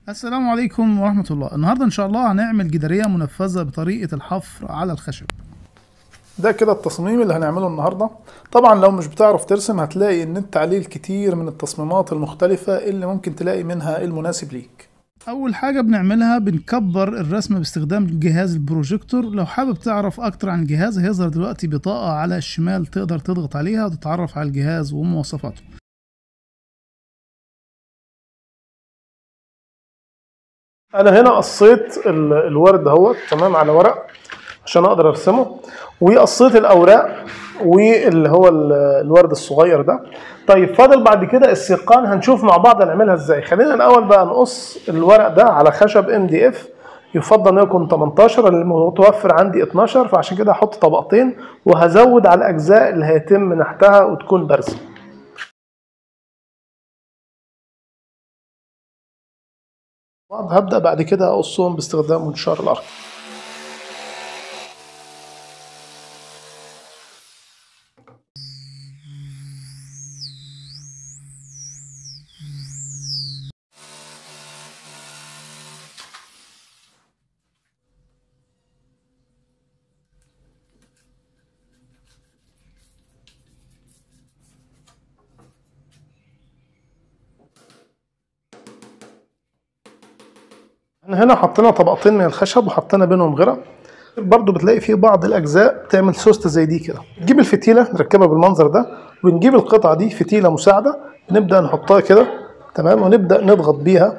السلام عليكم ورحمة الله النهاردة إن شاء الله هنعمل جدارية منفذة بطريقة الحفر على الخشب ده كده التصميم اللي هنعمله النهاردة طبعا لو مش بتعرف ترسم هتلاقي ان انت عليه الكتير من التصميمات المختلفة اللي ممكن تلاقي منها المناسب ليك أول حاجة بنعملها بنكبر الرسم باستخدام جهاز البروجيكتور لو حابب تعرف أكتر عن الجهاز هيظهر دلوقتي بطاقة على الشمال تقدر تضغط عليها وتتعرف على الجهاز ومواصفاته انا هنا قصيت ال- الورد اهوت تمام على ورق عشان اقدر ارسمه وقصيت الاوراق واللي هو ال- الورد الصغير ده طيب فاضل بعد كده السيقان هنشوف مع بعض هنعملها ازاي خلينا الاول بقى نقص الورق ده على خشب ام دي اف يفضل انه يكون 18 اللي متوفر عندي 12 فعشان كده هحط طبقتين وهزود على الاجزاء اللي هيتم نحتها وتكون بارزه هبدأ بعد كده أقصهم باستخدام منشار الأرض احنا هنا حطينا طبقتين من الخشب وحطينا بينهم غيره برضو بتلاقي فيه بعض الاجزاء تعمل سوست زي دي كده نجيب الفتيله نركبها بالمنظر ده ونجيب القطعه دي فتيله مساعده نبدا نحطها كده تمام ونبدا نضغط بيها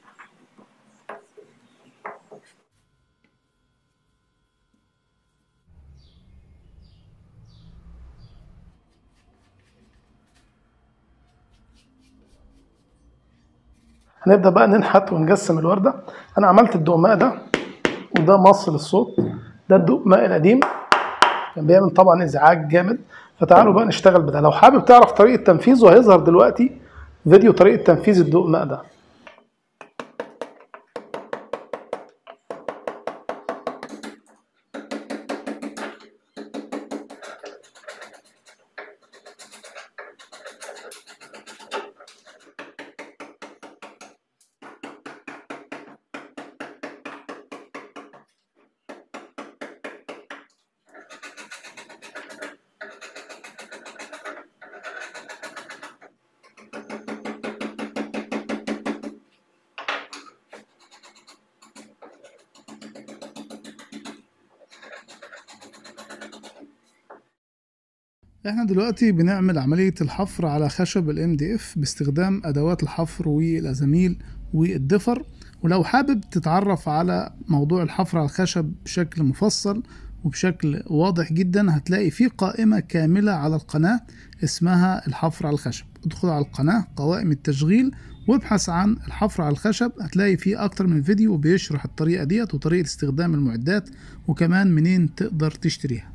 هنبدا بقى ننحت ونقسم الورده انا عملت الدقماء ده وده مص للصوت ده الدقماء القديم كان بيعمل طبعا ازعاج جامد فتعالوا بقى نشتغل بده لو حابب تعرف طريقه تنفيذه هيظهر دلوقتي فيديو طريقه تنفيذ الدقماء ده احنا دلوقتي بنعمل عملية الحفر على خشب الام دي اف باستخدام ادوات الحفر والازاميل والضفر ولو حابب تتعرف على موضوع الحفر على الخشب بشكل مفصل وبشكل واضح جدا هتلاقي في قائمة كاملة على القناة اسمها الحفر على الخشب ادخل على القناة قوائم التشغيل وابحث عن الحفر على الخشب هتلاقي فيه اكتر من فيديو بيشرح الطريقة ديت وطريقة استخدام المعدات وكمان منين تقدر تشتريها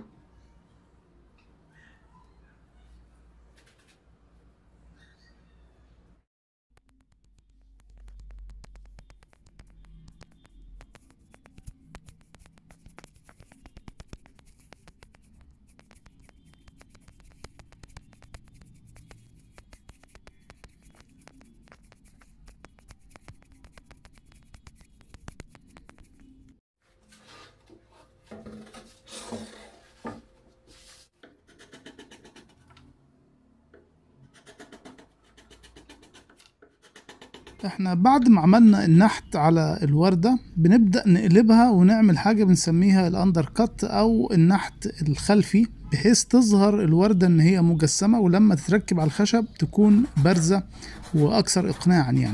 احنا بعد ما عملنا النحت على الوردة بنبدأ نقلبها ونعمل حاجة بنسميها الاندر كات او النحت الخلفي بحيث تظهر الوردة ان هي مجسمة ولما تتركب على الخشب تكون بارزة واكثر اقناعا يعني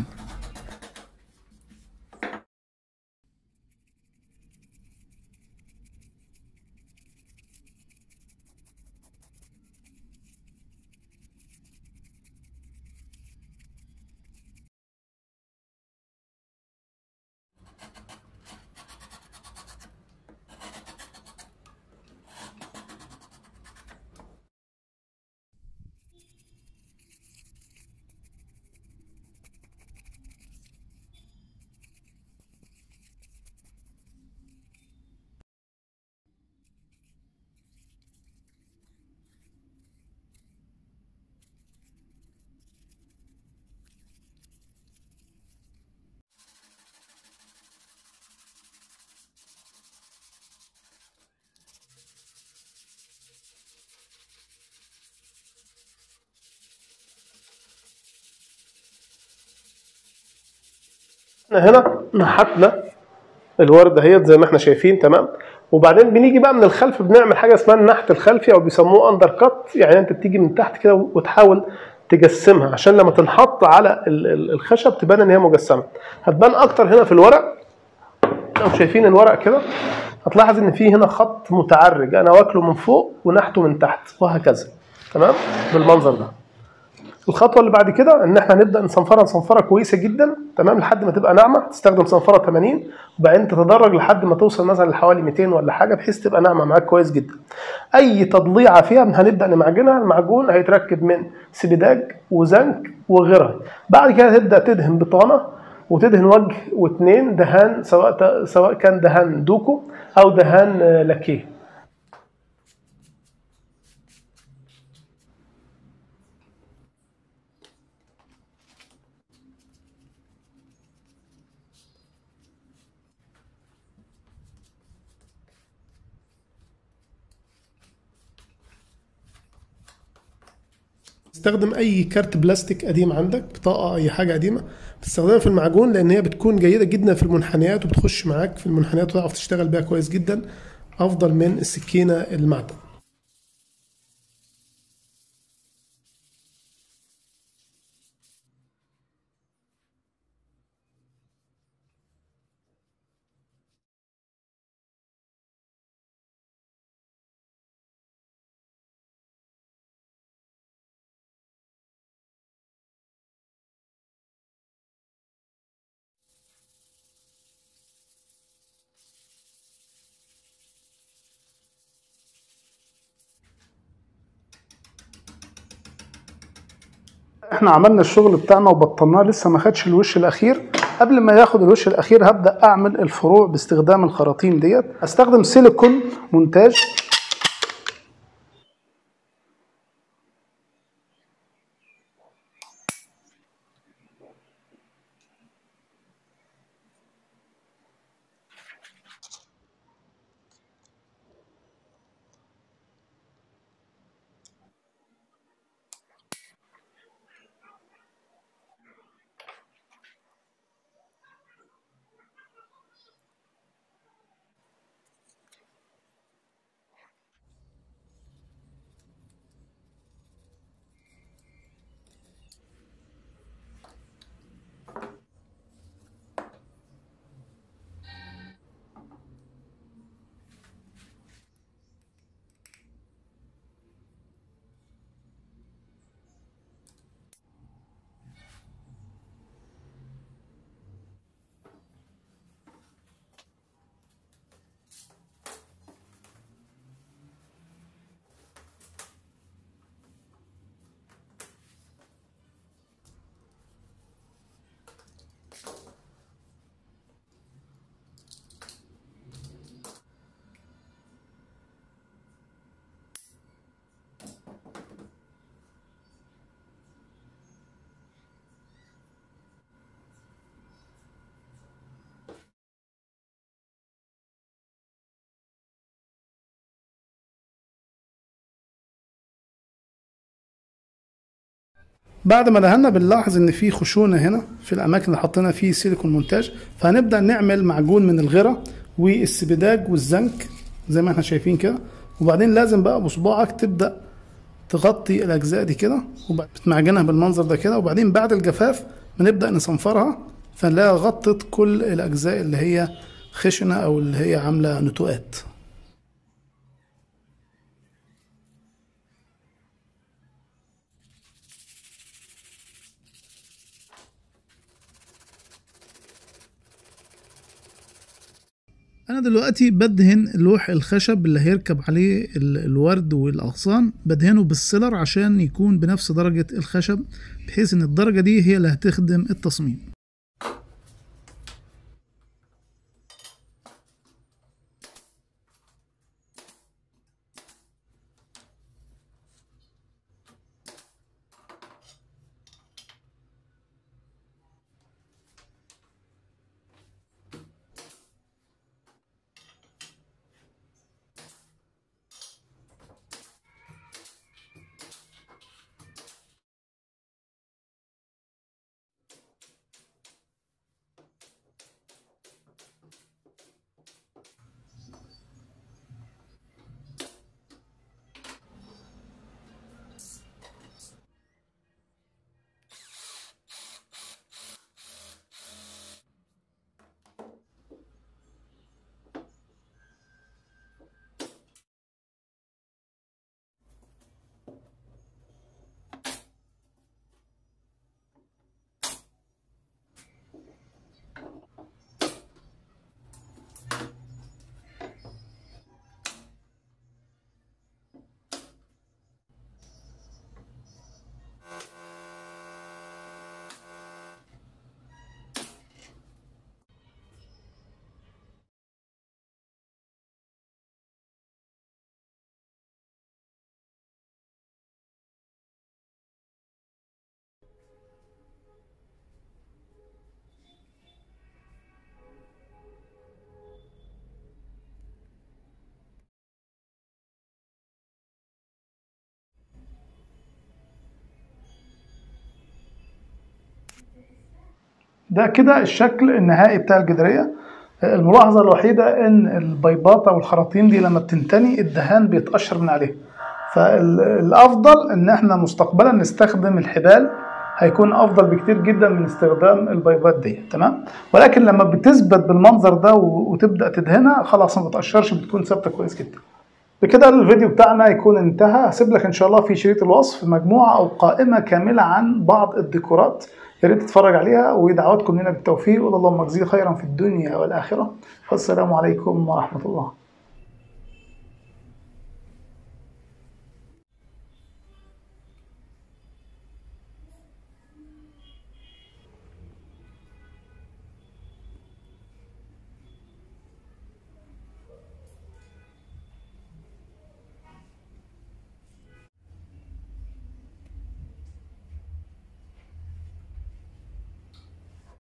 هنا نحتنا الورده اهيت زي ما احنا شايفين تمام وبعدين بنيجي بقى من الخلف بنعمل حاجه اسمها النحت الخلفي او بيسموه اندر كات يعني انت بتيجي من تحت كده وتحاول تجسمها عشان لما تنحط على ال- ال- الخشب تبان ان هي مجسمه هتبان اكتر هنا في الورق لو شايفين الورق كده هتلاحظ ان في هنا خط متعرج انا واكله من فوق ونحته من تحت وهكذا تمام بالمنظر ده الخطوه اللي بعد كده ان احنا نبدا نصنفرها صنفره كويسه جدا تمام لحد ما تبقى ناعمه تستخدم صنفره 80 وبعدين تتدرج لحد ما توصل مثلا لحوالي 200 ولا حاجه بحيث تبقى ناعمه معاك كويس جدا اي تضليعه فيها هنبدا نمعجنها المعجون هيتركب من سبيداج وزنك وغيرها بعد كده تبدا تدهن بطانه وتدهن وجه واثنين دهان سواء سواء كان دهان دوكو او دهان آه، لاكيه استخدم اي كارت بلاستيك قديم عندك بطاقه اي حاجه قديمه تستخدمها في المعجون لان هي بتكون جيده جدا في المنحنيات وبتخش معاك في المنحنيات وتعرف تشتغل بيها كويس جدا افضل من السكينه المعدن احنا عملنا الشغل بتاعنا وبطلناه لسه ما خدش الوش الاخير قبل ما ياخد الوش الاخير هبدا اعمل الفروع باستخدام الخراطيم ديت استخدم سيليكون مونتاج بعد ما دهنا بنلاحظ ان في خشونه هنا في الاماكن اللي حطينا فيه سيليكون مونتاج فهنبدا نعمل معجون من الغيره والسبيداج والزنك زي ما احنا شايفين كده وبعدين لازم بقى بصباعك تبدا تغطي الاجزاء دي كده وبتمعجنها بالمنظر ده كده وبعدين بعد الجفاف بنبدا نصنفرها فنلاقيها غطت كل الاجزاء اللي هي خشنه او اللي هي عامله نتوءات انا دلوقتي بدهن لوح الخشب اللي هيركب عليه ال- الورد والاغصان بدهنه بالسيلر عشان يكون بنفس درجة الخشب بحيث ان الدرجة دي هي اللي هتخدم التصميم ده كده الشكل النهائي بتاع الجداريه الملاحظه الوحيده ان البيباط او الخراطيم دي لما بتنتني الدهان بيتقشر من عليها فالافضل ان احنا مستقبلا نستخدم الحبال هيكون افضل بكتير جدا من استخدام البيبات دي تمام ولكن لما بتثبت بالمنظر ده وتبدا تدهنها خلاص ما بتقشرش بتكون ثابته كويس جدا بكده الفيديو بتاعنا يكون انتهى هسيب لك ان شاء الله في شريط الوصف مجموعه او قائمه كامله عن بعض الديكورات يا ريت تتفرج عليها ودعواتكم لنا بالتوفيق واللهم اجزيه خيرا في الدنيا والاخره والسلام عليكم ورحمه الله